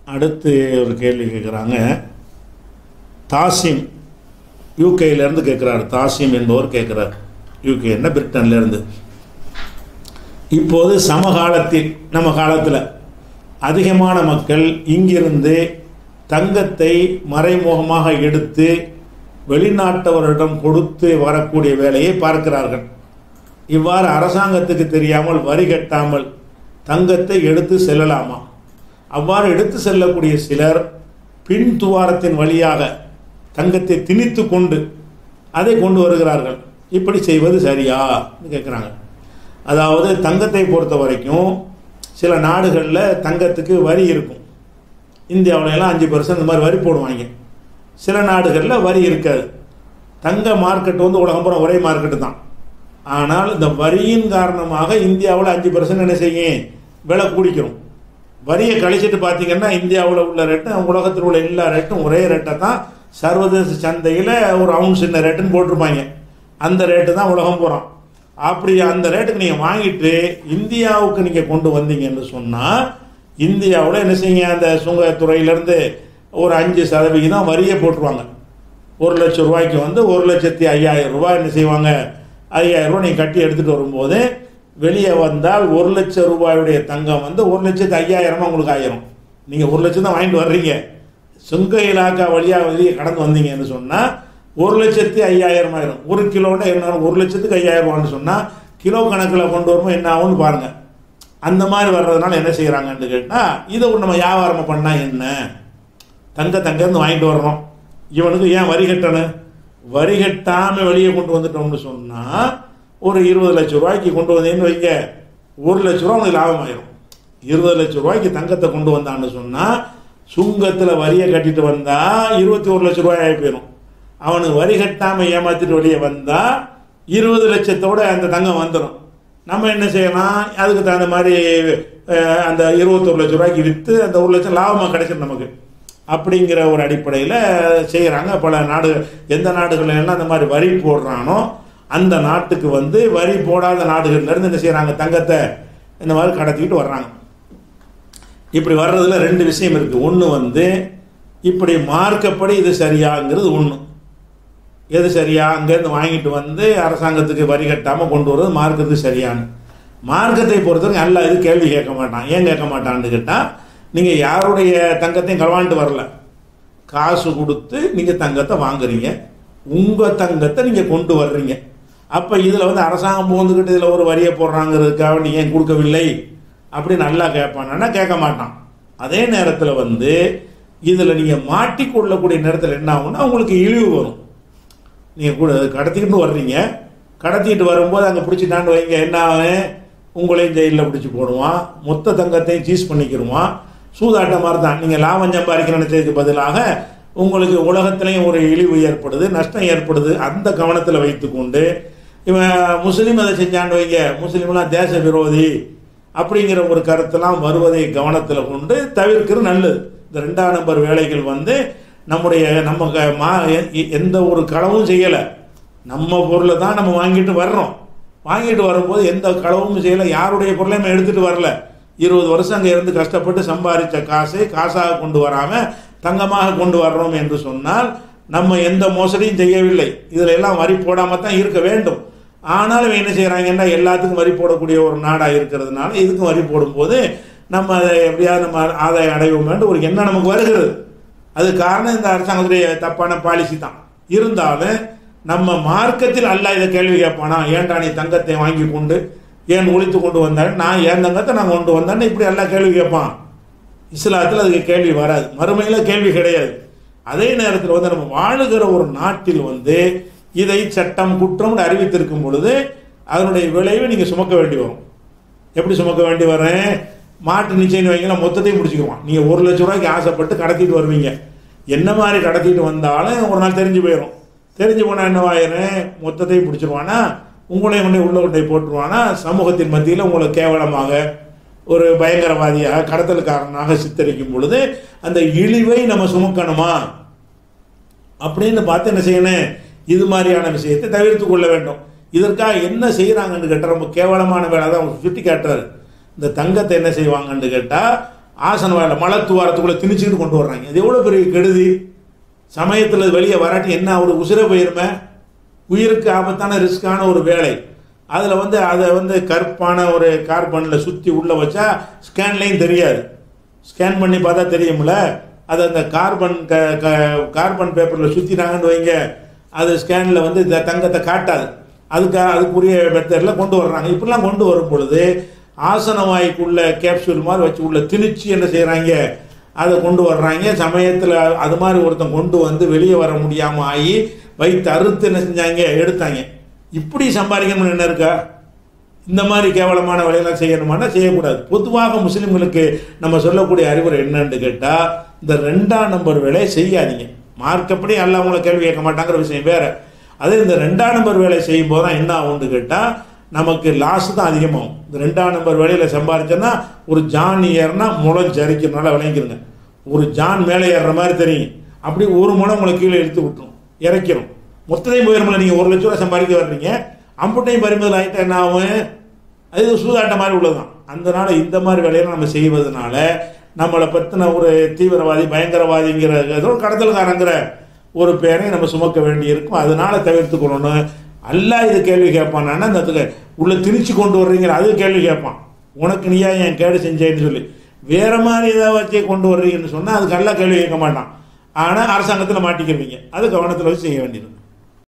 அடுத்து ஒரு கேள்வி கேட்குறாங்க தாசிம் யூகேலேருந்து கேட்குறாரு தாசிம் என்பவர் கேட்குறார் யூகே என்ன பிரிட்டன்லேருந்து இப்போது சமகாலத்தில் நம்ம காலத்தில் அதிகமான மக்கள் இங்கிருந்து தங்கத்தை மறைமுகமாக எடுத்து வெளிநாட்டவரிடம் கொடுத்து வரக்கூடிய வேலையை பார்க்கிறார்கள் இவ்வாறு அரசாங்கத்துக்கு தெரியாமல் வரி கட்டாமல் தங்கத்தை எடுத்து செல்லலாமா அவ்வாறு எடுத்து செல்லக்கூடிய சிலர் பின் துவாரத்தின் வழியாக தங்கத்தை திணித்து கொண்டு அதை கொண்டு வருகிறார்கள் இப்படி செய்வது சரியா கேட்குறாங்க அதாவது தங்கத்தை பொறுத்த வரைக்கும் சில நாடுகளில் தங்கத்துக்கு வரி இருக்கும் இந்தியாவுல எல்லாம் அஞ்சு பர்சன்ட் இந்த மாதிரி வரி போடுவாங்க சில நாடுகளில் வரி இருக்காது தங்க மார்க்கெட் வந்து உலகம் பூரா ஒரே மார்க்கெட்டு தான் ஆனால் இந்த வரியின் காரணமாக இந்தியாவில் அஞ்சு பர்சன்ட் என்ன செய்யும் விலை கூடிக்கிறோம் வரியை கழிச்சிட்டு பார்த்தீங்கன்னா இந்தியாவில் உள்ள ரேட்டும் உலகத்தில் உள்ள எல்லா ரேட்டும் ஒரே ரேட்டை தான் சர்வதேச சந்தையில் ஒரு அவுன்ஸ் சின்ன ரேட்டுன்னு போட்டிருப்பாங்க அந்த ரேட்டு தான் உலகம் போகிறோம் அப்படி அந்த ரேட்டுக்கு நீங்கள் வாங்கிட்டு இந்தியாவுக்கு நீங்கள் கொண்டு வந்தீங்கன்னு சொன்னால் இந்தியாவில் என்ன செய்யுங்க அந்த சுங்கத்துறையிலேருந்து ஒரு அஞ்சு சதவிகிதம் வரியை போட்டுருவாங்க ஒரு லட்சம் ரூபாய்க்கு வந்து ஒரு லட்சத்தி ஐயாயிரம் ரூபாய் என்ன செய்வாங்க ஐயாயிரம் ரூபாய் நீங்கள் கட்டி எடுத்துகிட்டு வரும்போது வெளியே வந்தால் ஒரு லட்சம் ரூபாயுடைய தங்கம் வந்து ஒரு லட்சத்து ஐயாயிரமா உங்களுக்கு ஆயிரும் நீங்கள் ஒரு லட்சம் தான் வாங்கிட்டு வர்றீங்க சுங்க இலாக்கா வழியாக வெளியே கடந்து வந்தீங்கன்னு சொன்னால் ஒரு லட்சத்தி ஐயாயிரம் ஆயிரும் ஒரு கிலோட என்ன ஒரு லட்சத்துக்கு ஐயாயிரம் ரூபான்னு சொன்னால் கிலோ கணக்கில் கொண்டு வரும்போது என்ன ஆகும்னு பாருங்கள் அந்த மாதிரி வர்றதுனால என்ன செய்கிறாங்கன்னு கேட்டால் இதை ஒரு நம்ம வியாபாரம் பண்ணால் என்ன தங்க தங்கன்னு வாங்கிட்டு வர்றோம் இவனுக்கு ஏன் வரி கட்டணும் வரி கட்டாமல் வெளியே கொண்டு வந்துட்டோம்னு சொன்னால் ஒரு இருபது லட்சம் ரூபாய்க்கு கொண்டு வந்தீங்கன்னு வைங்க ஒரு லட்ச ரூபா உனக்கு லாபம் ஆயிரும் இருபது லட்சம் ரூபாய்க்கு தங்கத்தை கொண்டு வந்தான்னு சொன்னால் சுங்கத்தில் வரியை கட்டிட்டு வந்தால் இருபத்தி ஒரு லட்ச ரூபாய் ஆகி போயிடும் அவனுக்கு வரி கட்டாமல் ஏமாற்றிட்டு வெளியே வந்தால் இருபது லட்சத்தோட அந்த தங்கம் வந்துடும் நம்ம என்ன செய்யலாம் அதுக்கு தகுந்த மாதிரி அஹ், அந்த இருபத்தொரு லட்ச ரூபாய்க்கு விற்று அந்த ஒரு லட்சம் லாபமாக கிடைச்சிடும் நமக்கு அப்படிங்கிற ஒரு அடிப்படையில் செய்கிறாங்க பல நாடு எந்த நாடுகள்ல எல்லாம் அந்த மாதிரி வரி போடுறானோ அந்த நாட்டுக்கு வந்து வரி போடாத நாடுகள்லேருந்து என்ன செய்கிறாங்க தங்கத்தை இந்த மாதிரி கடத்திக்கிட்டு வர்றாங்க இப்படி வர்றதுல ரெண்டு விஷயம் இருக்குது ஒன்று வந்து இப்படி மார்க்கப்படி இது சரியாங்கிறது ஒன்று எது சரியா அங்கேருந்து வாங்கிட்டு வந்து அரசாங்கத்துக்கு வரி கட்டாமல் கொண்டு வர்றது மார்க்கத்துக்கு சரியான்னு மார்க்கத்தை பொறுத்தவரைக்கும் அல்ல இது கேள்வி கேட்க மாட்டான் ஏன் கேட்க மாட்டான்னு கேட்டால் நீங்கள் யாருடைய தங்கத்தையும் களவாண்டு வரல காசு கொடுத்து நீங்கள் தங்கத்தை வாங்குறீங்க உங்கள் தங்கத்தை நீங்கள் கொண்டு வர்றீங்க அப்போ இதில் வந்து அரசாங்கம் போந்துக்கிட்டு இதில் ஒரு வரியை போடுறாங்கிறதுக்காக நீ ஏன் கொடுக்கவில்லை அப்படி நல்லா கேட்பானா கேட்க மாட்டான் அதே நேரத்தில் வந்து இதில் நீங்கள் மாட்டிக்கொள்ளக்கூடிய நேரத்தில் என்ன ஆகும்னா உங்களுக்கு இழிவு வரும் நீங்கள் கூட கடத்திக்கிட்டு வர்றீங்க கடத்திட்டு வரும்போது அங்கே பிடிச்சிட்டாண்டு வைங்க என்ன ஆகும் உங்களையும் ஜெயிலில் பிடிச்சி போடுவான் மொத்த தங்கத்தையும் சீஸ் பண்ணிக்கிடுவான் சூதாட்ட மாதிரி தான் நீங்கள் லாபம் சம்பாதிக்க நினைச்சதுக்கு பதிலாக உங்களுக்கு உலகத்திலையும் ஒரு இழிவு ஏற்படுது நஷ்டம் ஏற்படுது அந்த கவனத்தில் வைத்துக்கொண்டு இவன் முஸ்லீம் அதை செஞ்சாண்டு வைங்க முஸ்லீம்லாம் தேச விரோதி அப்படிங்கிற ஒரு கருத்தெல்லாம் வருவதை கவனத்தில் கொண்டு தவிர்க்கிறது நல்லது இந்த ரெண்டாம் நம்பர் வேலைகள் வந்து நம்முடைய நம்ம க- மா எ- எந்த ஒரு களவும் செய்யலை நம்ம பொருளை தான் நம்ம வாங்கிட்டு வர்றோம் வாங்கிட்டு வரும்போது எந்த களவும் செய்யலை யாருடைய பொருளையும் நம்ம எடுத்துகிட்டு வரல இருபது வருஷம் அங்கே இருந்து கஷ்டப்பட்டு சம்பாதிச்ச காசை காசாக கொண்டு வராமல் தங்கமாக கொண்டு வர்றோம் என்று சொன்னால் நம்ம எந்த மோசடியும் செய்யவில்லை இதில் எல்லாம் வரி போடாமல் தான் இருக்க வேண்டும் ஆனாலும் இவன் என்ன செய்கிறாங்கன்னா எல்லாத்துக்கும் வரி போடக்கூடிய ஒரு நாடாக இருக்கிறதுனால இதுக்கும் வரி போடும்போது நம்ம அதை எப்படியாவது நம்ம ஆதாயம் அடைவோமேன்ற ஒரு எண்ணம் நமக்கு வருகிறது அது காரணம் இந்த அரசாங்கத்துடைய தப்பான பாலிசி தான் இருந்தாலும் நம்ம மார்க்கத்தில் அல்ல இதை கேள்வி கேட்பானா ஏன்டா நீ தங்கத்தை வாங்கி கொண்டு ஏன் ஒழித்து கொண்டு வந்தாரு நான் ஏன் தங்கத்தை நான் கொண்டு வந்தேன்னு இப்படி எல்லாம் கேள்வி கேட்பான் இஸ்லாத்தில் அதுக்கு கேள்வி வராது மறுமையில் கேள்வி கிடையாது அதே நேரத்தில் வந்து நம்ம வாழுகிற ஒரு நாட்டில் வந்து இதை சட்டம் குற்றம்னு அறிவித்திருக்கும் பொழுது அதனுடைய விளைவை நீங்கள் சுமக்க வேண்டி வரும் எப்படி சுமக்க வேண்டி வரேன் மாட்டு நிச்சயம் வைங்களா மொத்தத்தையும் பிடிச்சிக்குவான் நீங்கள் ஒரு லட்ச ரூபாய்க்கு ஆசைப்பட்டு கடத்திட்டு வருவீங்க என்ன மாதிரி கடத்திட்டு வந்தாலும் ஒரு நாள் தெரிஞ்சு போயிடும் தெரிஞ்சு போனால் என்னவாயிரும் மொத்தத்தையும் பிடிச்சிருவானா உங்களையும் கொண்டே உள்ள கொண்டே போட்டுருவானா சமூகத்தின் மத்தியில் உங்களை கேவலமாக ஒரு பயங்கரவாதியாக கடத்தலுக்காரனாக சித்தரிக்கும் பொழுது அந்த இழிவை நம்ம சுமக்கணுமா அப்படின்னு பார்த்து என்ன செய்யணும் இது மாதிரியான விஷயத்தை தவிர்த்து கொள்ள வேண்டும் இதற்காக என்ன செய்கிறாங்கன்னு கேட்டால் ரொம்ப கேவலமான வேலை தான் அவங்க சுட்டி காட்டுறாரு இந்த தங்கத்தை என்ன செய்வாங்கன்னு கேட்டால் ஆசன வாயில மலை துவாரத்துக்குள்ளே திணிச்சுக்கிட்டு கொண்டு வர்றாங்க இது எவ்வளோ பெரிய கெடுதி சமயத்தில் வெளியே வராட்டி என்ன ஒரு உசிர போயிருமே உயிருக்கு ஆபத்தான ரிஸ்கான ஒரு வேலை அதில் வந்து அதை வந்து கருப்பான ஒரு கார்பனில் சுற்றி உள்ளே வச்சா ஸ்கேன்லேயும் தெரியாது ஸ்கேன் பண்ணி பார்த்தா தெரியும்ல அது அந்த கார்பன் க க- கார்பன் பேப்பரில் சுற்றினாங்கன்னு வைங்க அது ஸ்கேனில் வந்து இந்த தங்கத்தை காட்டாது அதுக்கு அதுக்குரிய மெத்தடில் கொண்டு வர்றாங்க இப்படிலாம் கொண்டு வரும் பொழுது ஆசன வாய்க்குள்ள கேப்சூல் மாதிரி வச்சு உள்ள திணிச்சு என்ன செய்கிறாங்க அதை கொண்டு வர்றாங்க சமயத்தில் அது மாதிரி ஒருத்தன் கொண்டு வந்து வெளியே வர முடியாமல் ஆகி வைத்து அறுத்து என்ன செஞ்சாங்க எடுத்தாங்க இப்படி சம்பாதிக்கணும்னு என்ன இருக்கா இந்த மாதிரி கேவலமான வேலையெல்லாம் செய்யணுமானா செய்யக்கூடாது பொதுவாக முஸ்லீம்களுக்கு நம்ம சொல்லக்கூடிய அறிவுரை என்னன்னு கேட்டால் இந்த ரெண்டாம் நம்பர் வேலையை செய்யாதீங்க மார்க்கப்படி அல்ல அவங்கள கேள்வி கேட்க மாட்டாங்கிற விஷயம் வேற அதே இந்த ரெண்டாம் நம்பர் வேலை செய்யும் போது தான் என்ன ஆகும்னு கேட்டால் நமக்கு லாஸ் தான் அதிகமாகும் இந்த ரெண்டாம் நம்பர் வேலையில் சம்பாரிச்சோன்னா ஒரு ஜான் ஏறுனா முளம் ஜரிக்கிறனால விளங்கிருங்க ஒரு ஜான் மேலே ஏறுற மாதிரி தெரியும் அப்படி ஒரு முளம் உங்களை கீழே இழுத்து விட்டுரும் இறக்கிரும் மொத்தத்தையும் போயிருமில்ல நீங்கள் ஒரு லட்ச ரூபா சம்பாதிக்க வர்றீங்க அம்புட்டையும் பறிமுதல் ஆகிட்டா என்ன ஆகும் அது சூதாட்ட மாதிரி உள்ளதுதான் அதனால இந்த மாதிரி வேலையை நம்ம செய்வதனால நம்மளை பற்றின ஒரு தீவிரவாதி பயங்கரவாதிங்கிற ஏதோ ஒரு கடத்தல்காரங்கிற ஒரு பேரை நம்ம சுமக்க வேண்டி இருக்கும் அதனால தவிர்த்து கொள்ளணும் அல்லாஹ் இது கேள்வி கேட்பான் அந்த இடத்துக்கு உள்ள திணிச்சு கொண்டு வர்றீங்கிற அது கேள்வி கேட்பான் உனக்கு நீயா என் கேடு செஞ்சேன்னு சொல்லி வேற மாதிரி ஏதாவது வச்சே கொண்டு வர்றீங்கன்னு சொன்னால் அதுக்கு எல்லாம் கேள்வி கேட்க மாட்டான் ஆனால் அரசாங்கத்தில் மாட்டிக்கிறீங்க அது கவனத்தில் வச்சு செய்ய வேண்டியது